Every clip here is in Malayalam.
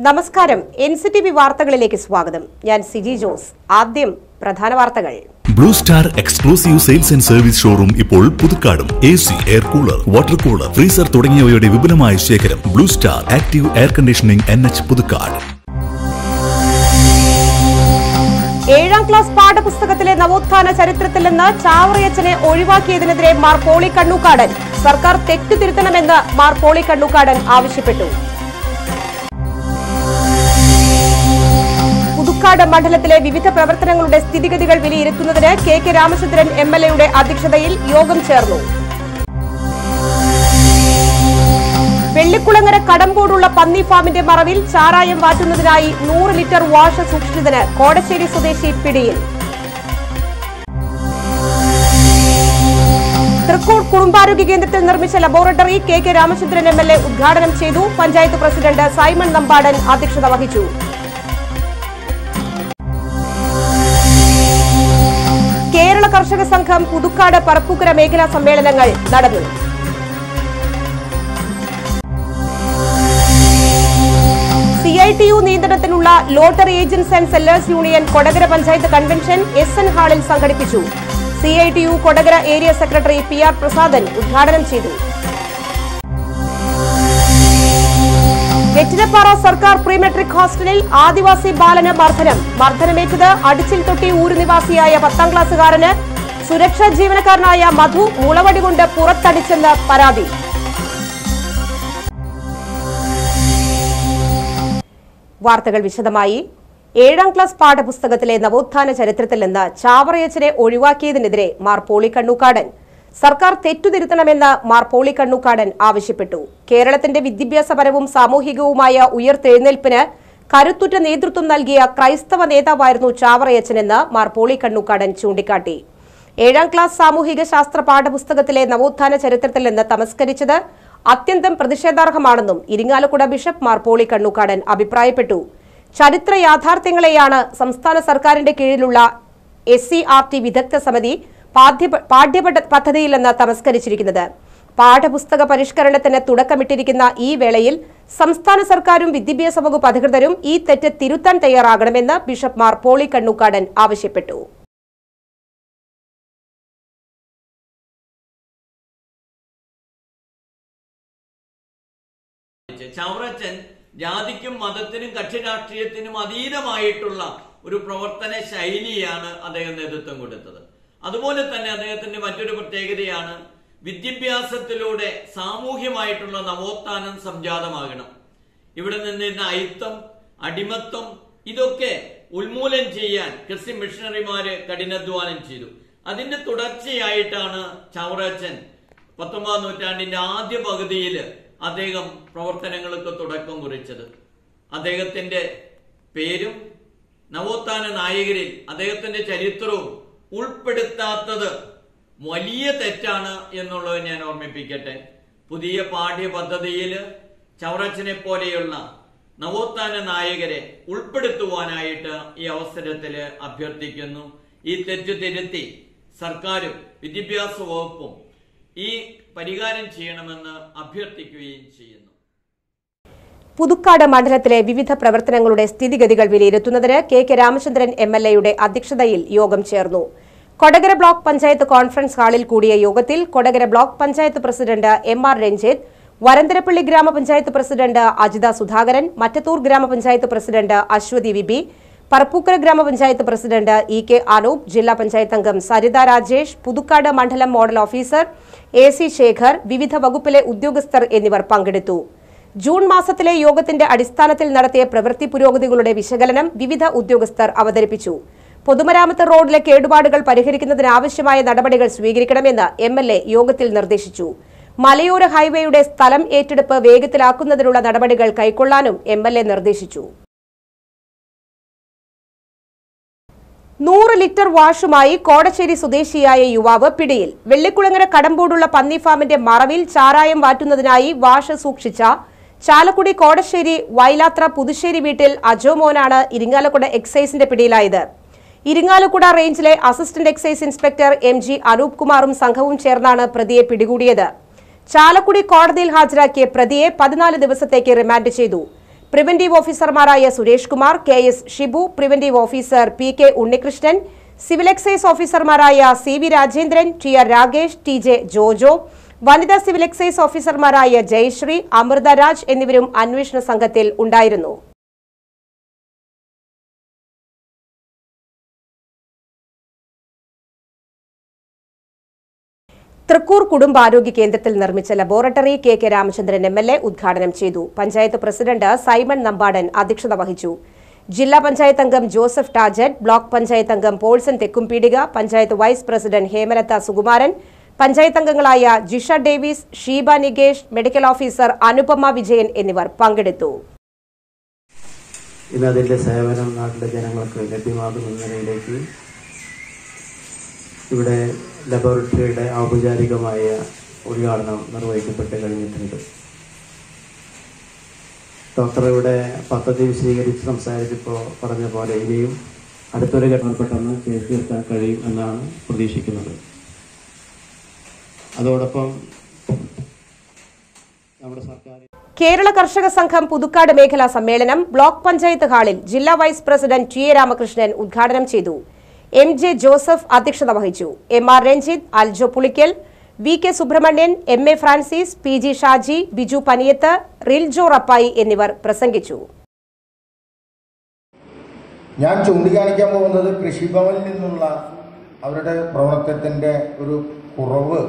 നമസ്കാരം എൻ സി ടി വി വാർത്തകളിലേക്ക് സ്വാഗതം ഞാൻ സിജി ജോസ് ആദ്യം പ്രധാന വാർത്തകൾ Blue Star exclusive sales and service showroom ഇപ്പോൾ പുതുക്കാടും A C air cooler water cooler freezer തുടങ്ങിയവയുടെ വിപുലമായ ശേഖരം Blue Star active air conditioning N H Puthukkad ഏഴാം ക്ലാസ് പാഠപുസ്തകത്തിലെ നവോത്ഥാന ചരിത്രത്തിൽ നിന്ന് ചാവറയച്ചനെ ഒഴിവാക്കിയതിനെതിരെ മാർ പോളി കണ്ണൂക്കാടൻ സർക്കാർ തെറ്റു തിരുത്തണമെന്ന് മാർ പോളി കണ്ണൂക്കാടൻ ആവശ്യപ്പെട്ടു പുതുക്കാട് മണ്ഡലത്തിലെ വിവിധ പ്രവർത്തനങ്ങളുടെ സ്ഥിതിഗതികൾ വിലയിരുത്തുന്നതിന് K K Ramachandran M L എയുടെ അധ്യക്ഷതയിൽ യോഗം ചേർന്നു വെള്ളിക്കുളങ്ങര കടമ്പോടുള്ള പന്നി ഫാമിന്റെ മറവിൽ ചാരായം വാറ്റുന്നതിനായി നൂറ് ലിറ്റർ വാഷ സൂക്ഷിച്ചതിന് കോടശ്ശേരി സ്വദേശി പിടിയിൽ തൃക്കൂർ കുടുംബാരോഗ്യ കേന്ദ്രത്തിൽ നിർമ്മിച്ച laboratory K K Ramachandran M L A ഉദ്ഘാടനം ചെയ്തു പഞ്ചായത്ത് പ്രസിഡന്റ് സൈമൺ നമ്പാടൻ അധ്യക്ഷത വഹിച്ചു കേരള കർഷക സംഘം പുതുക്കാട് പറപ്പൂക്കര മേഖലാ സമ്മേളനങ്ങൾ നടന്നു സി ഐ ടി യു നിയന്ത്രണത്തിലുള്ള lottery agents and sellers union Kodakara panchayat convention S N ഹാളിൽ സംഘടിപ്പിച്ചു C I T U Kodakara area secretary P R Prasadan ഉദ്ഘാടനം ചെയ്തു വെറ്റിലപ്പാറ സർക്കാർ പ്രീ മെട്രിക് ഹോസ്റ്റലിൽ ആദിവാസി ബാലന് മർദ്ദനം മർദ്ദനമേറ്റത് അടിച്ചിൽ തൊട്ടി ഊരു നിവാസിയായ പത്താം ക്ലാസ്സുകാരന് സുരക്ഷാ ജീവനക്കാരനായ മധു മുളവടി കൊണ്ട് പുറത്തടിച്ചെന്ന് പരാതി വാർത്തകൾ വിശദമായി ഏഴാം ക്ലാസ് പാഠപുസ്തകത്തിലെ നവോത്ഥാന ചരിത്രത്തിൽ നിന്ന് ചാവറയച്ചനെ ഒഴിവാക്കിയതിനെതിരെ മാർ പോളി കണ്ണൂക്കാടൻ സർക്കാർ തെറ്റുതിരുത്തണമെന്ന് മാർ പോളി കണ്ണൂക്കാടൻ ആവശ്യപ്പെട്ടു കേരളത്തിന്റെ വിദ്യാഭ്യാസപരവും സാമൂഹികവുമായ ഉയർത്തെഴുന്നേൽപ്പിന് കരുത്തുറ്റ നേതൃത്വം നൽകിയ ക്രൈസ്തവ നേതാവായിരുന്നു ചാവറയച്ചനെന്ന് മാർ പോളി കണ്ണൂക്കാടൻ ചൂണ്ടിക്കാട്ടി ഏഴാം ക്ലാസ് സാമൂഹിക ശാസ്ത്ര പാഠപുസ്തകത്തിലെ നവോത്ഥാന ചരിത്രത്തിൽ നിന്ന് തമസ്കരിച്ചത് അത്യന്തം പ്രതിഷേധാർഹമാണെന്നും ഇരിങ്ങാലക്കുട ബിഷപ്പ് മാർ പോളി കണ്ണൂക്കാടൻ അഭിപ്രായപ്പെട്ടു ചരിത്ര യാഥാർത്ഥ്യങ്ങളെയാണ് സംസ്ഥാന സർക്കാരിന്റെ കീഴിലുള്ള എസ് സി ആർ ടി വിദഗ്ധ സമിതി പാഠ്യ പാഠ്യപഠ പദ്ധതിയിൽ നിന്ന് തമസ്കരിച്ചിരിക്കുന്നത് പാഠപുസ്തക പരിഷ്കരണത്തിന് തുടക്കമിട്ടിരിക്കുന്ന ഈ വേളയിൽ സംസ്ഥാന സർക്കാരും വിദ്യാഭ്യാസ വകുപ്പ് അധികൃതരും ഈ തെറ്റ് തിരുത്താൻ തയ്യാറാകണമെന്ന് ബിഷപ്പ് മാർ പോളി കണ്ണൂക്കാടൻ ആവശ്യപ്പെട്ടു ചവറച്ചൻ ജാതിക്കും മതത്തിനും കക്ഷി രാഷ്ട്രീയത്തിനും അതീതമായിട്ടുള്ള ഒരു പ്രവർത്തന ശൈലിയാണ് അദ്ദേഹം നേതൃത്വം കൊടുത്തത് അതുപോലെ തന്നെ അദ്ദേഹത്തിന്റെ മറ്റൊരു പ്രത്യേകതയാണ് വിദ്യാഭ്യാസത്തിലൂടെ സാമൂഹ്യമായിട്ടുള്ള നവോത്ഥാനം സംജാതമാകണം ഇവിടെ നിന്നിരുന്ന അയിത്തം അടിമത്വം ഇതൊക്കെ ഉന്മൂലനം ചെയ്യാൻ ക്രിസ്ത്യൻ മിഷണറിമാര് കഠിനാധ്വാനം ചെയ്തു അതിന്റെ തുടർച്ചയായിട്ടാണ് ചവറച്ചൻ പത്തൊമ്പതാം നൂറ്റാണ്ടിന്റെ ആദ്യ പകുതിയിൽ അദ്ദേഹം പ്രവർത്തനങ്ങൾക്ക് തുടക്കം കുറിച്ചത് അദ്ദേഹത്തിന്റെ പേരും നവോത്ഥാന നായകരിൽ അദ്ദേഹത്തിന്റെ ചരിത്രവും ഉൾപ്പെടുത്താത്തത് വലിയ തെറ്റാണ് എന്നുള്ളത് ഞാൻ ഓർമ്മിപ്പിക്കട്ടെ പുതിയ പാഠ്യ പദ്ധതിയിൽ ചവറച്ചനെ പോലെയുള്ള നവോത്ഥാന നായകരെ ഉൾപ്പെടുത്തുവാനായിട്ട് ഈ അവസരത്തിൽ അഭ്യർത്ഥിക്കുന്നു ഈ തെറ്റ് തിരുത്തി സർക്കാരും വിദ്യാഭ്യാസ വകുപ്പും ഈ പരിഹാരം ചെയ്യണമെന്ന് അഭ്യർത്ഥിക്കുകയും ചെയ്യുന്നു പുതുക്കാട് മണ്ഡലത്തിലെ വിവിധ പ്രവർത്തനങ്ങളുടെ സ്ഥിതിഗതികൾ വിലയിരുത്തുന്നതിന് K K Ramachandran M L എയുടെ അധ്യക്ഷതയിൽ യോഗം ചേർന്നു കൊടകര ബ്ലോക്ക് പഞ്ചായത്ത് കോൺഫറൻസ് ഹാളിൽ കൂടിയ യോഗത്തിൽ Kodakara block panchayat president M R Ranjith Varantharappilly ഗ്രാമപഞ്ചായത്ത് പ്രസിഡന്റ് അജിത സുധാകരൻ മറ്റത്തൂർ ഗ്രാമപഞ്ചായത്ത് പ്രസിഡന്റ് അശ്വതി വിബി പറപ്പൂക്കര ഗ്രാമപഞ്ചായത്ത് പ്രസിഡന്റ് ഇ കെ അനൂപ് ജില്ലാ പഞ്ചായത്ത് അംഗം സരിത രാജേഷ് പുതുക്കാട് മണ്ഡലം model officer A C Shekhar വിവിധ വകുപ്പിലെ ഉദ്യോഗസ്ഥർ എന്നിവർ പങ്കെടുത്തു ജൂൺ മാസത്തിലെ യോഗത്തിന്റെ അടിസ്ഥാനത്തിൽ നടത്തിയ പ്രവൃത്തി പുരോഗതികളുടെ വിശകലനം വിവിധ ഉദ്യോഗസ്ഥർ അവതരിപ്പിച്ചു പൊതുമരാമത്ത് റോഡിലെ കേടുപാടുകൾ പരിഹരിക്കുന്നതിനാവശ്യമായ നടപടികൾ സ്വീകരിക്കണമെന്ന് എം എൽ എ യോഗത്തിൽ നിർദ്ദേശിച്ചു മലയോര ഹൈവേയുടെ സ്ഥലം ഏറ്റെടുപ്പ് വേഗത്തിലാക്കുന്നതിനുള്ള നടപടികൾ കൈക്കൊള്ളാനും എം എൽ എ നിർദ്ദേശിച്ചു നൂറ് ലിറ്റർ വാഷുമായി കോടശ്ശേരി സ്വദേശിയായ യുവാവ് പിടിയിൽ വെള്ളിക്കുളങ്ങര കടമ്പോടുള്ള പന്നി ഫാമിന്റെ മറവിൽ ചാരായം വാറ്റുന്നതിനായി വാഷ് സൂക്ഷിച്ച ചാലക്കുടി കോടശ്ശേരി വൈലാത്ര പുതുശ്ശേരി വീട്ടിൽ അജോമോനാണ് ഇരിങ്ങാലക്കുട എക്സൈസിന്റെ പിടിയിലായത് ഇരിങ്ങാലക്കുട റേഞ്ചിലെ assistant excise inspector M G Anoop കുമാറും സംഘവും ചേർന്നാണ് പ്രതിയെ പിടികൂടിയത് ചാലക്കുടി കോടതിയിൽ ഹാജരാക്കിയ പ്രതിയെ പതിനാല് ദിവസത്തേക്ക് റിമാൻഡ് ചെയ്തു പ്രിവന്റീവ് ഓഫീസർമാരായ Suresh Kumar K S Shibu preventive officer P K Unnikrishnan civil excise ഓഫീസർമാരായ C V Rajendran T R Ragesh T J Jojo വനിതാ സിവിൽ എക്സൈസ് ഓഫീസർമാരായ ജയശ്രീ അമൃത രാജ് എന്നിവരും അന്വേഷണ സംഘത്തിൽ ഉണ്ടായിരുന്നു തൃക്കൂർ കുടുംബാരോഗ്യ കേന്ദ്രത്തിൽ നിർമ്മിച്ച laboratory K K Ramachandran M L A ഉദ്ഘാടനം ചെയ്തു പഞ്ചായത്ത് പ്രസിഡന്റ് സൈമൺ നമ്പാടൻ അധ്യക്ഷത വഹിച്ചു ജില്ലാ പഞ്ചായത്ത് അംഗം ജോസഫ് ടാജറ്റ് ബ്ലോക്ക് പഞ്ചായത്ത് അംഗം പോൾസൺ തെക്കുംപീടിക പഞ്ചായത്ത് വൈസ് പ്രസിഡന്റ് ഹേമലത സുകുമാരൻ പഞ്ചായത്ത് അംഗങ്ങളായ ജിഷ ഡേവിസ് ഷീബ നികേഷ് മെഡിക്കൽ ഓഫീസർ അനുപമ വിജയൻ എന്നിവർ പങ്കെടുത്തു ഇന്ന് അതിൻ്റെ സേവനം നാട്ടിലെ ജനങ്ങൾക്ക് ലഭ്യമാകുന്ന നിലയിലേക്ക് ഇവിടെ ലബോറട്ടറിയുടെ ഔപചാരികമായ ഉദ്ഘാടനം നിർവഹിക്കപ്പെട്ട് കഴിഞ്ഞിട്ടുണ്ട് ഡോക്ടർ ഇവിടെ പദ്ധതി വിശദീകരിച്ച് സംസാരിച്ചപ്പോൾ പറഞ്ഞ പോലെ ഇനിയും അടുത്തൊരു ഘട്ടം പെട്ടെന്ന് ചെയ്തു തീർക്കാൻ കഴിയും എന്നാണ് പ്രതീക്ഷിക്കുന്നത് അതോടൊപ്പം നമ്മുടെ സർക്കാർ കേരള കർഷക സംഘം പുതുക്കാട് മേഖലാ സമ്മേളനം ബ്ലോക്ക് പഞ്ചായത്ത് ഹാളിൽ ജില്ലാ vice president T A Ramakrishnan ഉദ്ഘാടനം ചെയ്തു എം ജെ ജോസഫ് അധ്യക്ഷത വഹിച്ചു M R Ranjith Aljo Pulickal V K Subramanian M A Francis P G Shaji Biju Paniyath Riljo Rappai എന്നിവർ പ്രസംഗിച്ചു ഞാൻ ചൂണ്ടിക്കാണിക്കാൻ പോകുന്നത് കൃഷിഭവനിൽ നിന്നുള്ള അവരുടെ പ്രവർത്തനത്തിന്റെ ഒരു കുറവ്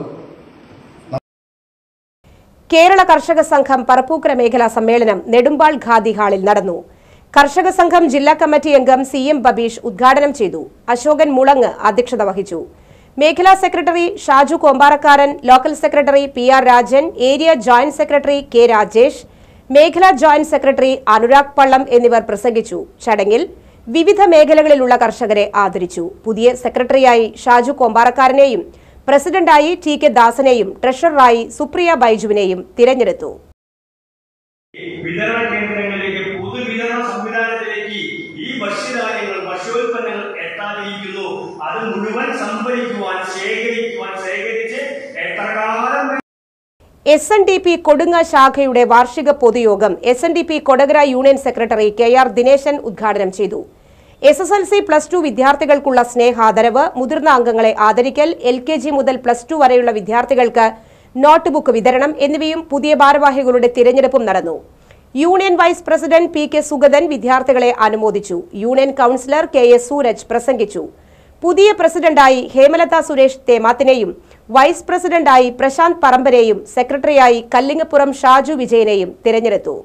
കേരള കർഷക സംഘം പറപ്പൂക്കര മേഖലാ സമ്മേളനം നെടുമ്പാൾ ഖാദി ഹാളിൽ നടന്നു കർഷക സംഘം ജില്ലാ കമ്മിറ്റി അംഗം സി എം ബബീഷ് ഉദ്ഘാടനം ചെയ്തു അശോകൻ മുളങ്ങ് അധ്യക്ഷത വഹിച്ചു മേഖലാ secretary Shaju Kombarakkaran local secretary P R Rajan area joint secretary K Rajesh മേഖലാ ജോയിന്റ് സെക്രട്ടറി അനുരാഗ് പള്ളം എന്നിവർ പ്രസംഗിച്ചു ചടങ്ങിൽ വിവിധ മേഖലകളിലുള്ള കർഷകരെ ആദരിച്ചു പുതിയ സെക്രട്ടറിയായി ഷാജു കോമ്പാറക്കാരനെയും പ്രസിഡന്റായി ടി കെ ദാസനെയും ട്രഷററായി സുപ്രിയ ബൈജുവിനെയും തിരഞ്ഞെടുത്തു വിതരണ കേന്ദ്രങ്ങളിലേക്ക് പൊതുവിതരണ സംവിധാനത്തിലേക്ക് ഈ ഭക്ഷ്യധാന്യങ്ങൾ ഭക്ഷ്യോൽപ്പന്നങ്ങൾ എത്താതിരിക്കുന്നു അത് മുഴുവൻ സംഭരിക്കുവാൻ ശേഖരിക്കുവാൻ ശേഖരിച്ച് എത്ര കാലം എസ് എൻ ഡി പി കൊടുങ്ങ ശാഖയുടെ വാർഷിക പൊതുയോഗം S N D P Kodakara union secretary K R Dineshan ഉദ്ഘാടനം ചെയ്തു S S L C plus two വിദ്യാർത്ഥികൾക്കുള്ള സ്നേഹാദരവ് മുതിർന്ന അംഗങ്ങളെ ആദരിക്കൽ എൽ കെ ജി മുതൽ പ്ലസ് ടു വരെയുള്ള വിദ്യാർത്ഥികൾക്ക് നോട്ട് ബുക്ക് വിതരണം എന്നിവയും പുതിയ ഭാരവാഹികളുടെ തിരഞ്ഞെടുപ്പും നടന്നു union vice president P K Sugathan വിദ്യാർത്ഥികളെ അനുമോദിച്ചു union councillor K S Sooraj പ്രസംഗിച്ചു പുതിയ പ്രസിഡന്റായി ഹേമലത സുരേഷ് തേമാത്തിനെയും വൈസ് പ്രസിഡന്റായി പ്രശാന്ത് പറമ്പനെയും സെക്രട്ടറിയായി കല്ലിങ്ങപ്പുറം ഷാജു വിജയനെയും തിരഞ്ഞെടുത്തു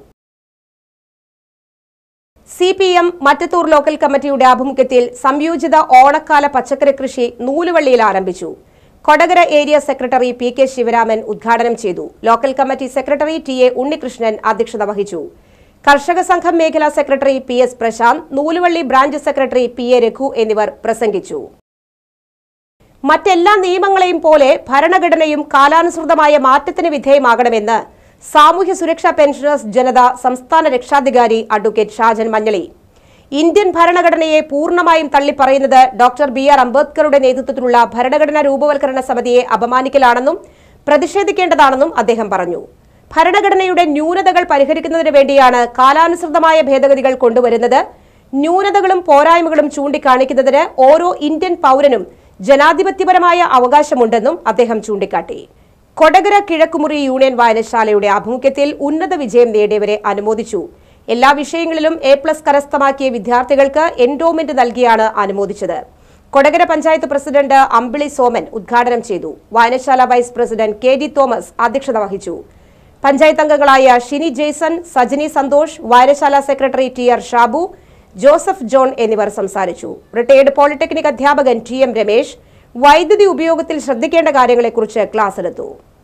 C P M Mattathur local കമ്മിറ്റിയുടെ ആഭിമുഖ്യത്തിൽ സംയോജിത ഓണക്കാല പച്ചക്കറി കൃഷി നൂലുവള്ളിയിൽ ആരംഭിച്ചു Kodakara area secretary P K Sivaraman ഉദ്ഘാടനം ചെയ്തു local committee secretary T A Unnikrishnan അധ്യക്ഷത വഹിച്ചു കർഷക സംഘം മേഖലാ secretary P S Prashanth Nooluvally branch secretary P A Raghu എന്നിവർ പ്രസംഗിച്ചു മറ്റെല്ലാ നിയമങ്ങളെയും പോലെ ഭരണഘടനയും കാലാനുസൃതമായ മാറ്റത്തിന് വിധേയമാകണമെന്ന് സാമൂഹ്യ സുരക്ഷാ പെൻഷനേഴ്സ് ജനത സംസ്ഥാന രക്ഷാധികാരി അഡ്വക്കേറ്റ് ഷാജൻ മഞ്ഞളി ഇന്ത്യൻ ഭരണഘടനയെ പൂർണ്ണമായും തള്ളിപ്പറയുന്നത് ഡോക്ടർ ബി ആർ അംബേദ്കറുടെ നേതൃത്വത്തിലുള്ള ഭരണഘടനാ രൂപവൽക്കരണ സമിതിയെ അപമാനിക്കലാണെന്നും പ്രതിഷേധിക്കേണ്ടതാണെന്നും അദ്ദേഹം പറഞ്ഞു ഭരണഘടനയുടെ ന്യൂനതകൾ പരിഹരിക്കുന്നതിന് വേണ്ടിയാണ് കാലാനുസൃതമായ ഭേദഗതികൾ കൊണ്ടുവരുന്നത് ന്യൂനതകളും പോരായ്മകളും ചൂണ്ടിക്കാണിക്കുന്നതിന് ഓരോ ഇന്ത്യൻ പൗരനും ജനാധിപത്യപരമായ അവകാശമുണ്ടെന്നും അദ്ദേഹം ചൂണ്ടിക്കാട്ടി കൊടകര കിഴക്കുമുറി യൂണിയൻ വായനശാലയുടെ ആഭിമുഖ്യത്തിൽ ഉന്നത വിജയം നേടിയവരെ അനുമോദിച്ചു എല്ലാ വിഷയങ്ങളിലും എ പ്ലസ് കരസ്ഥമാക്കിയ വിദ്യാർത്ഥികൾക്ക് എൻഡോമെന്റ് നൽകിയാണ് അനുമോദിച്ചത് കൊടകര പഞ്ചായത്ത് പ്രസിഡന്റ് അമ്പിളി സോമൻ ഉദ്ഘാടനം ചെയ്തു വായനശാല vice president K D Thomas അധ്യക്ഷത വഹിച്ചു പഞ്ചായത്ത് അംഗങ്ങളായ ഷിനി ജെയ്സൺ സജിനി സന്തോഷ് വായനശാല secretary T R Shabu Joseph John എന്നിവർ സംസാരിച്ചു റിട്ടയേർഡ് പോളിടെക്നിക് അധ്യാപകൻ ടി എം രമേശ് വൈദ്യുതി ഉപയോഗത്തിൽ ശ്രദ്ധിക്കേണ്ട കാര്യങ്ങളെക്കുറിച്ച് ക്ലാസ് എടുത്തു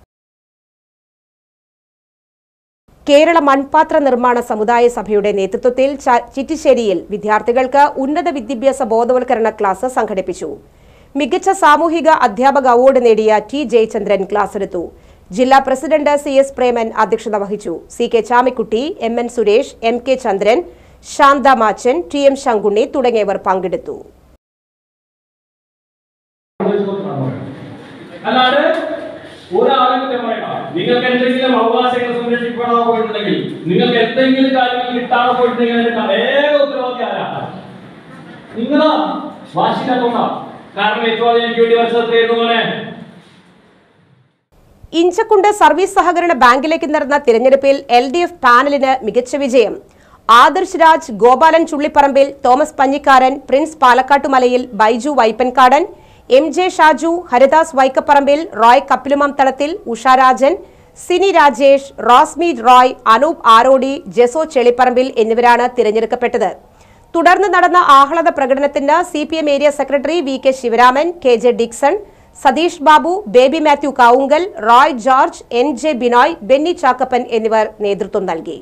കേരള മൺപാത്ര നിർമ്മാണ സമുദായ സഭയുടെ നേതൃത്വത്തിൽ ച- ചിറ്റിശ്ശേരിയിൽ വിദ്യാർത്ഥികൾക്ക് ഉന്നത വിദ്യാഭ്യാസ ബോധവൽക്കരണ ക്ലാസ് സംഘടിപ്പിച്ചു മികച്ച സാമൂഹിക അധ്യാപക അവാർഡ് നേടിയ ടി ജയചന്ദ്രൻ ക്ലാസ് എടുത്തു ജില്ലാ പ്രസിഡന്റ് സി എസ് പ്രേമൻ അധ്യക്ഷത വഹിച്ചു C K Chamikutty M N Suresh M K Chandran Shantha Machan T M Sankunni തുടങ്ങിയവർ പങ്കെടുത്തു അല്ലാണ്ട് ഒരാളും പറയണം നിങ്ങൾക്ക് എന്തെങ്കിലും അവകാശങ്ങൾ സംരക്ഷിക്കപ്പെടാതെ പോയിട്ടുണ്ടെങ്കിൽ നിങ്ങൾക്ക് എന്തെങ്കിലും കാര്യങ്ങൾ കിട്ടാതെ പോയിട്ടുണ്ടെങ്കിൽ അതിന്റെ ഏക ഉത്തരവാദി ആരാ നിങ്ങളാ വാശിയില്ലാത്തോണ്ടാ കാരണം ഏറ്റവും ആദ്യം എനിക്ക് വേണ്ടി മത്സരത്തിലായിരുന്നു പോലെ ഇഞ്ചക്കുണ്ട് സർവീസ് സഹകരണ ബാങ്കിലേക്ക് നടന്ന തിരഞ്ഞെടുപ്പിൽ എൽ ഡി എഫ് പാനലിന് മികച്ച വിജയം ആദർശ് രാജ് ഗോപാലൻ ചുള്ളിപ്പറമ്പിൽ തോമസ് പഞ്ഞിക്കാരൻ പ്രിൻസ് പാലക്കാട്ടുമലയിൽ ബൈജു വൈപ്പൻകാടൻ എം ജെ ഷാജു ഹരിദാസ് വൈക്കപ്പറമ്പിൽ റോയ് കപ്പിലുമാം തളത്തിൽ ഉഷാരാജൻ സിനി രാജേഷ് റോസ്മി റോയ് അനൂപ് ആരോടി ജെസോ ചെളിപ്പറമ്പിൽ എന്നിവരാണ് തിരഞ്ഞെടുക്കപ്പെട്ടത് തുടർന്ന് നടന്ന ആഹ്ലാദ പ്രകടനത്തിന് C P M area secretary V K Sivaraman K J Dixon Satheesh Babu Baby Mathew Kavungal Roy George N J Binoy Benny Chakkappan എന്നിവർ നേതൃത്വം നൽകി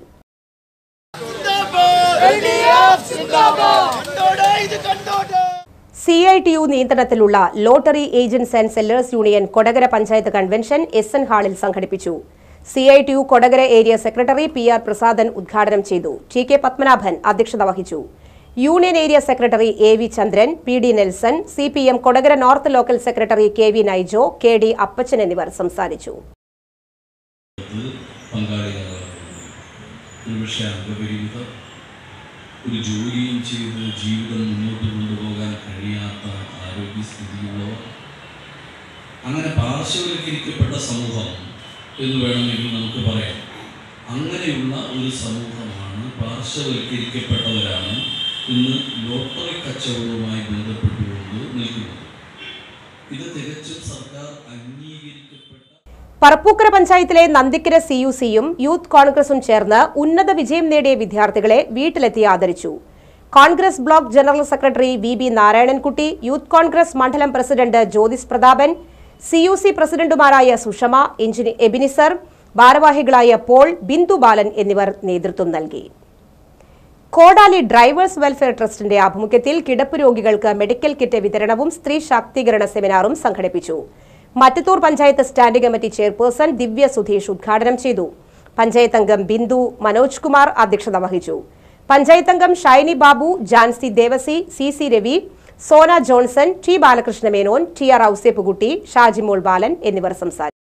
സി ഐ ടി യു നിയന്ത്രണത്തിലുള്ള lottery agents and sellers union Kodakara panchayat convention S N ഹാളിൽ സംഘടിപ്പിച്ചു C I T U Kodakara area secretary P R Prasadan ഉദ്ഘാടനം ചെയ്തു ടി കെ പത്മനാഭൻ അധ്യക്ഷത വഹിച്ചു union area secretary A V Chandran P D Nelson C P M Kodakara north local secretary K V Naijo K D Appachan എന്നിവർ സംസാരിച്ചു പങ്കാളികളാകുന്നു ഒരുപക്ഷെ അംഗപരിമിത ഒരു ജോലിയും ചെയ്ത് ജീവിതം മുന്നോട്ട് കൊണ്ടുപോകാൻ കഴിയാത്ത ആരോഗ്യസ്ഥിതിയുള്ളവർ അങ്ങനെ പാർശ്വവൽക്കരിക്കപ്പെട്ട സമൂഹം എന്ന് വേണമെങ്കിൽ നമുക്ക് പറയാം അങ്ങനെയുള്ള ഒരു സമൂഹമാണ് പാർശ്വവൽക്കരിക്കപ്പെട്ടവരാണ് ഇന്ന് ലോട്ടറി കച്ചവടവുമായി ബന്ധപ്പെട്ടുകൊണ്ട് നിൽക്കുന്നത് ഇത് തികച്ചും സർക്കാർ അംഗീകരിക്കപ്പെട്ട പറപ്പൂക്കര പഞ്ചായത്തിലെ നന്ദിക്കര സി യു സിയും യൂത്ത് കോൺഗ്രസും ചേർന്ന് ഉന്നത വിജയം നേടിയ വിദ്യാർത്ഥികളെ വീട്ടിലെത്തി ആദരിച്ചു Congress block general secretary V B Narayanankutty youth Congress മണ്ഡലം president Jyothis Prathapan C U C പ്രസിഡന്റുമാരായ സുഷമ എഞ്ചിനി എബിനിസർ ഭാരവാഹികളായ പോൾ ബിന്ദു ബാലൻ എന്നിവർ നേതൃത്വം നൽകി കോടാലി ഡ്രൈവേഴ്സ് വെൽഫെയർ ട്രസ്റ്റിന്റെ ആഭിമുഖ്യത്തിൽ കിടപ്പ് രോഗികൾക്ക് മെഡിക്കൽ കിറ്റ് വിതരണവും സ്ത്രീ ശാക്തീകരണ സെമിനാറും സംഘടിപ്പിച്ചു Mattathur panchayat standing committee chairperson Divya Sudheesh ഉദ്ഘാടനം ചെയ്തു പഞ്ചായത്ത് അംഗം ബിന്ദു മനോജ് കുമാർ അധ്യക്ഷത വഹിച്ചു പഞ്ചായത്ത് അംഗം Shiny Babu Jancy Devassy C C Ravi Sona Johnson T Balakrishna Menon T R Ouseppukutty Shajimol Balan എന്നിവർ സംസാരിച്ചു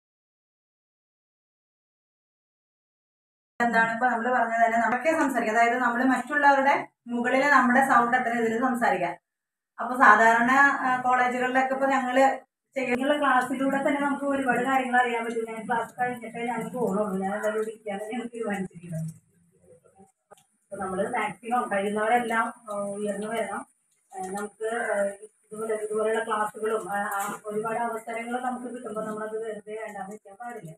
എന്താണ് ഇപ്പൊ നമ്മൾ പറഞ്ഞത് തന്നെ നമ്മളൊക്കെ സംസാരിക്കാം അതായത് നമ്മൾ മറ്റുള്ളവരുടെ മുകളിൽ നമ്മുടെ സൗണ്ട് അത്ര ഇതിൽ സംസാരിക്കാം അപ്പൊ സാധാരണ ആ, കോളേജുകളിലൊക്കെ ഇപ്പൊ ഞങ്ങള് ചെയ്യുന്ന ക്ലാസ്സിലൂടെ തന്നെ നമുക്ക് ഒരുപാട് കാര്യങ്ങൾ അറിയാൻ പറ്റും ഞാൻ ക്ലാസ് കഴിഞ്ഞിട്ടേ ഞാൻ പോകണുള്ളൂ ഞാൻ എന്തായാലും ഇരിക്കാതെ ഞാൻ തീരുമാനിച്ചിരിക്കുന്നത് അപ്പൊ നമ്മള് മാക്സിമം കഴിയുന്നവരെല്ലാം ആ, ഉയർന്നു വരണം ആ, നമുക്ക് ആ, ഇതുപോലെ ഇതുപോലെയുള്ള ക്ലാസ്സുകളും ആ, ആ, ഒരുപാട് അവസരങ്ങൾ നമുക്ക് കിട്ടുമ്പോൾ നമ്മളത് വെറുതെ വേണ്ടാന്ന് വെക്കാൻ പാടില്ല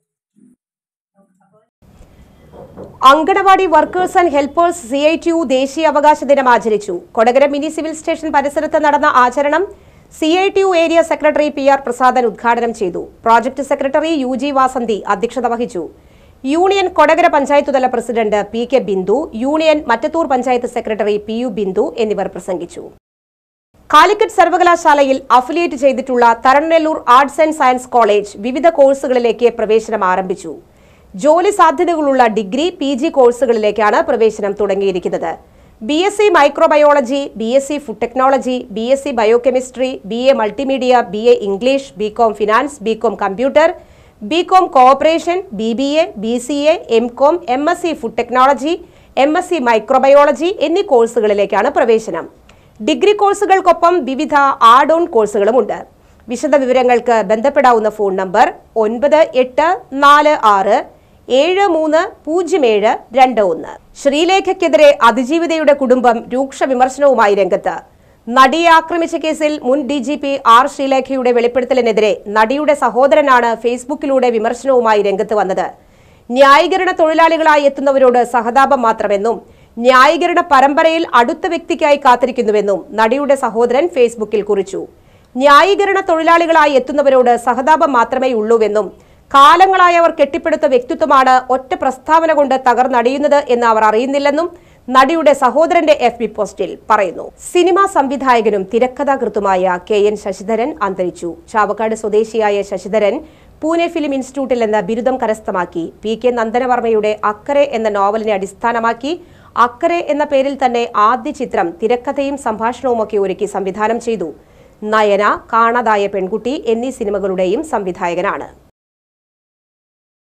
anganwadi workers and helpers C I T U ദേശീയ അവകാശ ദിനം ആചരിച്ചു കൊടകര മിനി സിവിൽ സ്റ്റേഷൻ പരിസരത്ത് നടന്ന ആചരണം C I T U area secretary P R Prasadan ഉദ്ഘാടനം ചെയ്തു project secretary U G Vasanthi അധ്യക്ഷത വഹിച്ചു യൂണിയൻ കൊടകര പഞ്ചായത്ത് തല president P K Bindu union Mattathur panchayat secretary P U Bindu എന്നിവർ പ്രസംഗിച്ചു കാലിക്കറ്റ് സർവകലാശാലയിൽ അഫിലിയേറ്റ് ചെയ്തിട്ടുള്ള Tharanallur arts and science college വിവിധ കോഴ്സുകളിലേക്ക് പ്രവേശനം ആരംഭിച്ചു ജോലി സാധ്യതകളുള്ള ഡിഗ്രി പി ജി കോഴ്സുകളിലേക്കാണ് പ്രവേശനം തുടങ്ങിയിരിക്കുന്നത് B S C microbiology B S C food technology B S C biochemistry B A multimedia B A English B com finance B com computer B com cooperation B B A B C A M com M S C food technology M S C microbiology എന്നീ കോഴ്സുകളിലേക്കാണ് പ്രവേശനം ഡിഗ്രി കോഴ്സുകൾക്കൊപ്പം വിവിധ ആഡ് ഓൺ കോഴ്സുകളുമുണ്ട് വിശദ വിവരങ്ങൾക്ക് ബന്ധപ്പെടാവുന്ന ഫോൺ നമ്പർ ഒൻപത് എട്ട് നാല് ആറ് ഏഴ് മൂന്ന് പൂജ്യം ഏഴ് രണ്ട് ഒന്ന് ശ്രീലേഖയ്ക്കെതിരെ അതിജീവിതയുടെ കുടുംബം രൂക്ഷ വിമർശനവുമായി രംഗത്ത് നടിയെ ആക്രമിച്ച കേസിൽ മുൻ ഡി ജി പി ആർ ശ്രീലേഖയുടെ വെളിപ്പെടുത്തലിനെതിരെ നടിയുടെ സഹോദരനാണ് ഫേസ്ബുക്കിലൂടെ വിമർശനവുമായി രംഗത്ത് വന്നത് ന്യായീകരണ തൊഴിലാളികളായി എത്തുന്നവരോട് സഹതാപം മാത്രമെന്നും ന്യായീകരണ പരമ്പരയിൽ അടുത്ത വ്യക്തിക്കായി കാത്തിരിക്കുന്നുവെന്നും നടിയുടെ സഹോദരൻ ഫേസ്ബുക്കിൽ കുറിച്ചു ന്യായീകരണ തൊഴിലാളികളായി എത്തുന്നവരോട് സഹതാപം മാത്രമേ ഉള്ളൂവെന്നും കാലങ്ങളായി അവർ കെട്ടിപ്പടുത്ത വ്യക്തിത്വമാണ് ഒറ്റ പ്രസ്താവന കൊണ്ട് തകർന്നടിയുന്നത് എന്ന് അവർ അറിയുന്നില്ലെന്നും നടിയുടെ സഹോദരന്റെ എഫ് ബി പോസ്റ്റിൽ പറയുന്നു സിനിമാ സംവിധായകനും തിരക്കഥാകൃത്തുമായ കെ എൻ ശശിധരൻ അന്തരിച്ചു ചാവക്കാട് സ്വദേശിയായ ശശിധരൻ പൂനെ ഫിലിം ഇൻസ്റ്റിറ്റ്യൂട്ടിൽ നിന്ന് ബിരുദം കരസ്ഥമാക്കി പി കെ നന്ദനവർമ്മയുടെ അക്കരെ എന്ന നോവലിനെ അടിസ്ഥാനമാക്കി അക്കരെ എന്ന പേരിൽ തന്നെ ആദ്യ ചിത്രം തിരക്കഥയും സംഭാഷണവുമൊക്കെ ഒരുക്കി സംവിധാനം ചെയ്തു നയന കാണാതായ പെൺകുട്ടി എന്നീ സിനിമകളുടെയും സംവിധായകനാണ്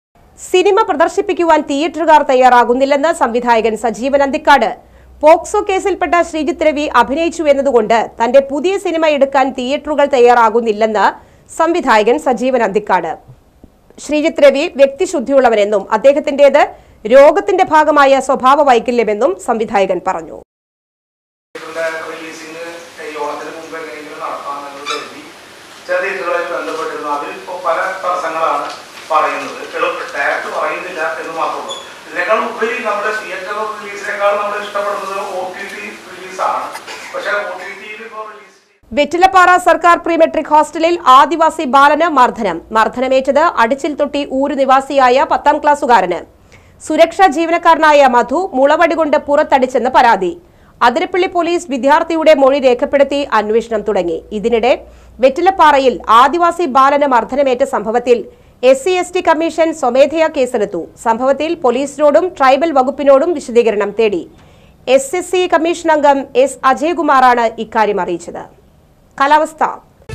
സിനിമ പ്രദർശിപ്പിക്കുവാൻ തിയേറ്ററുകാർ തയ്യാറാകുന്നില്ലെന്ന് സംവിധായകൻ സജീവൻ അന്തിക്കാട് പോക്സോ കേസിൽപ്പെട്ട ശ്രീജിത്ത് രവി അഭിനയിച്ചു എന്നതുകൊണ്ട് തന്റെ പുതിയ സിനിമ എടുക്കാൻ തിയേറ്ററുകൾ തയ്യാറാകുന്നില്ലെന്ന് സംവിധായകൻ സജീവൻ അന്തിക്കാട് ശ്രീജിത്ത് രവി വ്യക്തിശുദ്ധിയുള്ളവനെന്നും അദ്ദേഹത്തിന്റേത് രോഗത്തിന്റെ ഭാഗമായ സ്വഭാവ വൈകല്യമെന്നും സംവിധായകൻ പറഞ്ഞു റിലീസിങ് ഈ ഓണത്തിന് മുമ്പ് എങ്ങനെയെങ്കിലും നടത്താമെന്ന് കരുതി ചില തിയേറ്ററുകളായി ബന്ധപ്പെട്ടിരുന്നു അതിൽ ഇപ്പോൾ പല തടസ്സങ്ങളാണ് പറയുന്നത് എളുപ്പം ഡയറക്റ്റ് പറയുന്നില്ല എന്ന് മാത്രമുള്ളൂ ഇതിനേക്കാൾ ഉപരി നമ്മുടെ തിയേറ്റർ റിലീസിനേക്കാൾ നമ്മൾ ഇഷ്ടപ്പെടുന്നത് ഒ ടി ടി റിലീസാണ് പക്ഷേ ഒ ടി ടിയിൽ ഇപ്പോൾ റിലീസ് വെറ്റിലപ്പാറ സർക്കാർ പ്രീ മെട്രിക് ഹോസ്റ്റലിൽ ആദിവാസി ബാലന് മർദ്ദനം മർദ്ദനമേറ്റത് അടിച്ചിൽ തൊട്ടി ഊരു നിവാസിയായ പത്താം ക്ലാസ്സുകാരന് സുരക്ഷാ ജീവനക്കാരനായ മധു മുളവടി കൊണ്ട് പുറത്തടിച്ചെന്ന് പരാതി അതിരപ്പള്ളി പോലീസ് വിദ്യാർത്ഥിയുടെ മൊഴി രേഖപ്പെടുത്തി അന്വേഷണം തുടങ്ങി ഇതിനിടെ വെറ്റിലപ്പാറയിൽ ആദിവാസി ബാലന് മർദ്ദനമേറ്റ സംഭവത്തിൽ S C S T commission സ്വമേധയാ കേസെടുത്തു സംഭവത്തിൽ പോലീസിനോടും ട്രൈബൽ വകുപ്പിനോടും വിശദീകരണം തേടി എസ് എസ് സി കമ്മീഷൻ അംഗം എസ് അജയകുമാറാണ് ഇക്കാര്യം അറിയിച്ചത് കാലാവസ്ഥ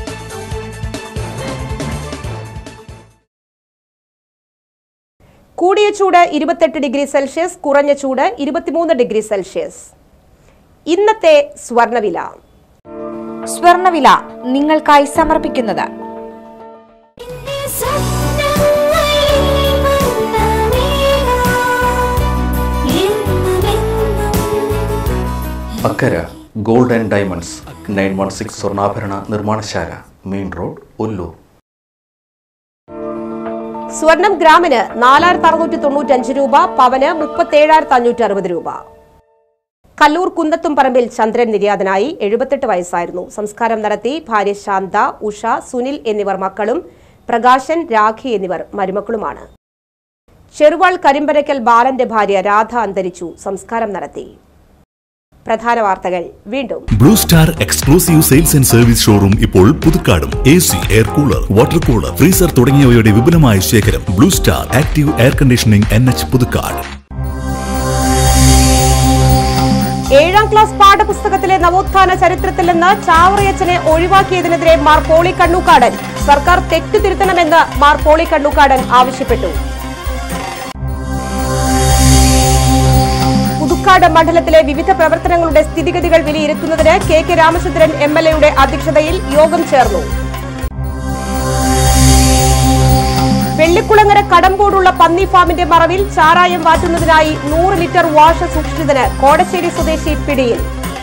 കൂടിയ ചൂട് ഇരുപത്തെട്ട് ഡിഗ്രി സെൽഷ്യസ് കുറഞ്ഞ ചൂട് ഇരുപത്തിമൂന്ന് ഡിഗ്രി സെൽഷ്യസ് ഇന്നത്തെ സ്വർണവില സ്വർണവില നിങ്ങൾക്കായി സമർപ്പിക്കുന്നത് Akkara gold and diamonds nine one six സ്വർണ്ണാഭരണ നിർമ്മാണശാല മെയിൻ റോഡ് ഒല്ലൂർ സ്വർണം ഗ്രാമിന് നാലായിരത്തി അറുന്നൂറ്റി തൊണ്ണൂറ്റഞ്ച് രൂപ പവന് മുപ്പത്തേഴായിരത്തി അഞ്ഞൂറ്റി അറുപത് രൂപ കല്ലൂർ കുന്നത്തും പറമ്പിൽ ചന്ദ്രൻ നിര്യാതനായി എഴുപത്തെട്ട് വയസ്സായിരുന്നു സംസ്കാരം നടത്തി ഭാര്യ ശാന്ത ഉഷ സുനിൽ എന്നിവർ മക്കളും പ്രകാശൻ രാഖി എന്നിവർ മരുമക്കളുമാണ് ചെറുവാൾ കരിമ്പരക്കൽ ബാലന്റെ ഭാര്യ രാധ അന്തരിച്ചു സംസ്കാരം നടത്തി പ്രധാന വാർത്തകൾ വീണ്ടും Blue Star exclusive sales and service showroom ഇപ്പോൾ പുതുക്കാടും A C air cooler water cooler freezer തുടങ്ങിയവയുടെ വിപുലമായ ശേഖരം Blue Star active air conditioning N H Puthukkad ഏഴാം ക്ലാസ് പാഠപുസ്തകത്തിലെ നവോത്ഥാന ചരിത്രത്തിൽ നിന്ന് ചാവറയച്ചനെ ഒഴിവാക്കിയതിനെതിരെ മാർ പോളി കണ്ണൂക്കാടൻ സർക്കാർ തെറ്റു തിരുത്തണമെന്ന് മാർ പോളി കണ്ണൂക്കാടൻ ആവശ്യപ്പെട്ടു പുതുക്കാട് മണ്ഡലത്തിലെ വിവിധ പ്രവർത്തനങ്ങളുടെ സ്ഥിതിഗതികൾ വിലയിരുത്തുന്നതിന് K K Ramachandran M L എയുടെ അധ്യക്ഷതയിൽ യോഗം ചേർന്നു വെള്ളിക്കുളങ്ങര കടമ്പോടുള്ള പന്നി ഫാമിന്റെ മറവിൽ ചാരായം വാറ്റുന്നതിനായി നൂറ് ലിറ്റർ വാഷ സൂക്ഷിച്ചതിന് കോടശ്ശേരി സ്വദേശി പിടിയിൽ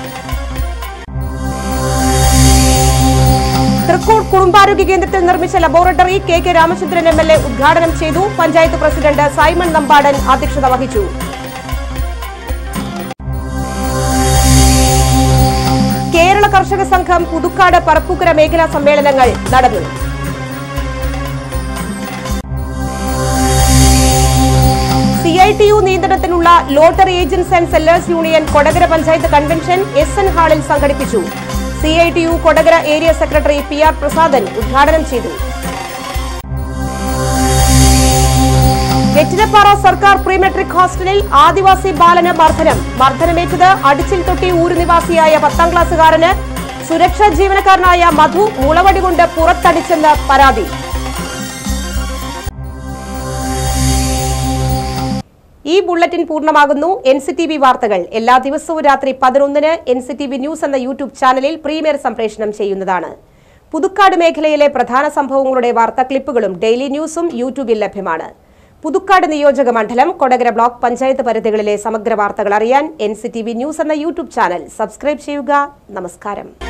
തൃക്കൂർ കുടുംബാരോഗ്യ കേന്ദ്രത്തിൽ നിർമ്മിച്ച laboratory K K Ramachandran M L A ഉദ്ഘാടനം ചെയ്തു പഞ്ചായത്ത് പ്രസിഡന്റ് സൈമൺ നമ്പാടൻ അധ്യക്ഷത വഹിച്ചു കേരള കർഷക സംഘം പുതുക്കാട് പറപ്പൂക്കര മേഖലാ സമ്മേളനങ്ങൾ നടന്നു സി ഐ ടി യു നിയന്ത്രണത്തിലുള്ള lottery agents and sellers union Kodakara panchayat convention S N ഹാളിൽ സംഘടിപ്പിച്ചു C I T U Kodakara area secretary P R Prasadan ഉദ്ഘാടനം ചെയ്തു വെറ്റിലപ്പാറ സർക്കാർ പ്രീ മെട്രിക് ഹോസ്റ്റലിൽ ആദിവാസി ബാലന് മർദ്ദനം മർദ്ദനമേറ്റത് അടിച്ചിൽ തൊട്ടി ഊരുനിവാസിയായ പത്താം ക്ലാസ്സുകാരന് സുരക്ഷാ ജീവനക്കാരനായ മധു മുളവടി കൊണ്ട് പുറത്തടിച്ചെന്ന് പരാതി ഈ ബുള്ളറ്റിൻ പൂർണ്ണമാകുന്നു എൻ സി ടി വി വാർത്തകൾ എല്ലാ ദിവസവും രാത്രി പതിനൊന്നിന് N C T V news എന്ന യൂട്യൂബ് ചാനലിൽ പ്രീമിയർ സംപ്രേഷണം ചെയ്യുന്നതാണ് പുതുക്കാട് മേഖലയിലെ പ്രധാന സംഭവങ്ങളുടെ വാർത്താ ക്ലിപ്പുകളും ഡെയിലി ന്യൂസും യൂട്യൂബിൽ ലഭ്യമാണ് പുതുക്കാട് നിയോജക മണ്ഡലം കൊടകര ബ്ലോക്ക് പഞ്ചായത്ത് പരിധികളിലെ സമഗ്ര വാർത്തകൾ അറിയാൻ N C T V news എന്ന യൂട്യൂബ് ചാനൽ സബ്സ്ക്രൈബ് ചെയ്യുക നമസ്കാരം